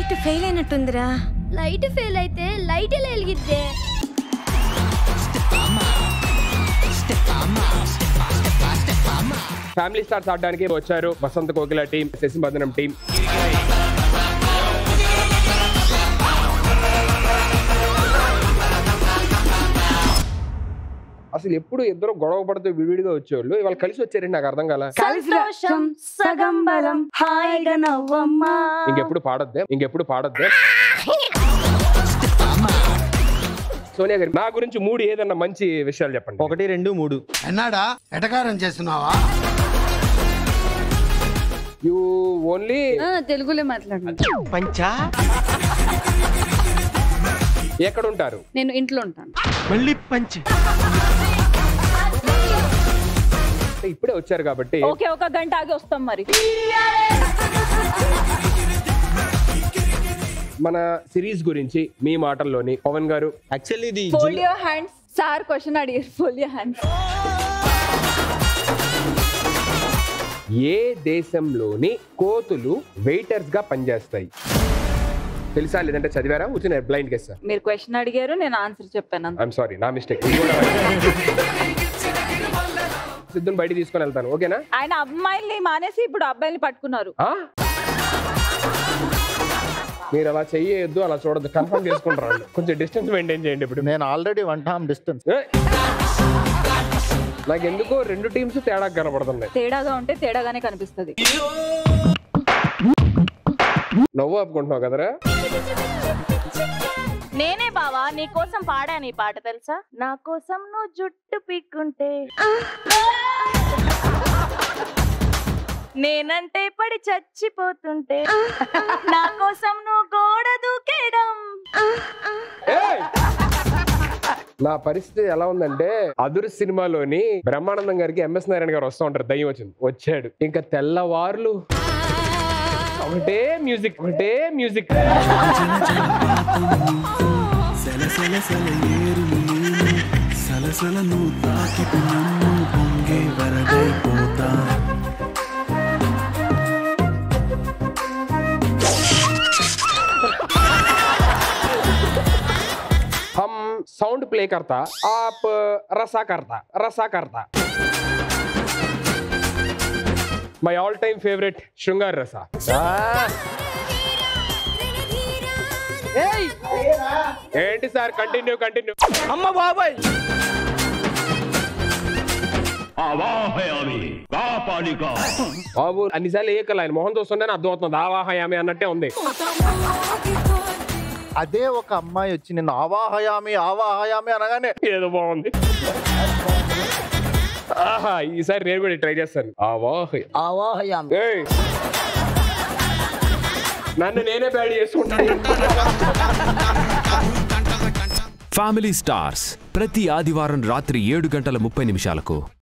Light fail అయినట్టుందిరా light fail అయితే light ఎలా వెలిగిద్దే ఫ్యామిలీ స్టార్స్ ఆడడానికి వచ్చారు వసంత కోకిల టీం శశిబంధనం టీం అసలు ఎప్పుడు ఇద్దరు గొడవ పడుతూ విడివిడిగా వచ్చేవాళ్ళు ఇవాళ కలిసి వచ్చారండి నాకు అర్థం కాల సంతోషం సగం బలం హాయిగా నవ్వమ్మా ఇంకెప్పుడు పాడొద్దే ఇంకెప్పుడు పాడొద్దే సోనియా గారు నా గురించి మూడు ఏదన్నా మంచి విషయాలు చెప్పండి ఒకటి రెండు మూడు ఎన్నాడా ఎటకారం చేస్తున్నావా యూ ఓన్లీ తెలుగులో మాట్లాడండి పంచా ఎక్కడ ఉంటారు నేను ఇంట్లో ఉంటాను మళ్ళీ పంచ్ అంటే ఇప్పుడే వచ్చారు కాబట్టి ఓకే ఒక గంట ఆగి వస్తాం మరి మన సిరీస్ గురించి మీ మాటల్లోని పవన్ గారు యాక్చువల్లీ ఇది fold your hands sir question అడిగారు ఫోల్డ్ యువర్ హ్యాండ్స్ ఏ దేశంలోని కోతులు వెయిటర్స్ గా పనిచేస్తాయి తెలుసా లేదంటే చదివారా వచ్చిన బ్లైండ్ గెస్ సార్ మీరు క్వశ్చన్ అడిగారు నేను ఆన్సర్ చెప్పాను అంతే. ఐఎమ్ సారీ నా మిస్టేక్ సిద్ధుని బయట తీసుకొని వెళ్తాను ఓకేనా ఆయన అమ్మాయిల్ని మానేసి ఇప్పుడు అబ్బాయిల్ని పట్టుకున్నారు ఆ? మీరు అలా చెయ్యొద్దు అలా చూడద్దు కన్ఫర్మ్ చేసుకుంటారు వాళ్ళు. కొంచెం డిస్టెన్స్ మెయింటైన్ చేయండి ఇప్పుడు నేను ఆల్రెడీ వన్ టామ్ డిస్టెన్స్ ఏ! నాకు ఎందుకో రెండు టీమ్స్ తేడా కనపడుతున్నాయి తేడాగా ఉంటే తేడాగానే కనిపిస్తుంది నవ్వు ఆపుకుంటున్నావు కదరా నేనే బావా నీ కోసం పాడాను ఈ పాట తెలుసా నా కోసం నువ్వు జుట్టు పీక్కుంటే నేనంటే పడి చచ్చిపోతుంటే నా కోసం నువ్వు గోడ దూకేయడం ఏయ్! నా పరిస్థితి ఎలా ఉందంటే అదురు సినిమాలోని బ్రహ్మానందం గారికి ఎంఎస్ నారాయణ గారు వస్తూ ఉంటారు దయ్యం వచ్చింది వచ్చాడు ఇంకా తెల్లవార్లు ఒకటే మ్యూజిక్ ఒకటే మ్యూజిక్ సలసల సల ఏరు నేను సలసల నువ్వు తాకిటు నన్ను పొంగే వరదైపోతా हम साउंड प्ले करता आप रसा करता रसा करता my all time favourite Shringar rasa ఏంటి సార్ కంటిన్యూ కంటిన్యూ అమ్మ బాబాయ్ బాబు అన్నిసార్లు ఏ కల ఆయన మొహం చూస్తుంటే అర్థం అవుతుంది ఆవాహయామి అన్నట్టే ఉంది అదే ఒక అమ్మాయి వచ్చి నిన్ను ఆవాహయామి ఆవాహయామి అనగానే ఏదో బాగుంది ఆహా ఈసారి నేను కూడా ట్రై చేస్తాను ఆవాహ ఆవాహయామి ఏయ్. నన్ను నేనే బ్యాడ్ చేసుకుంటాను ఫ్యామిలీ స్టార్స్ ప్రతి ఆదివారం రాత్రి ఏడు గంటల ముప్పై నిమిషాలకు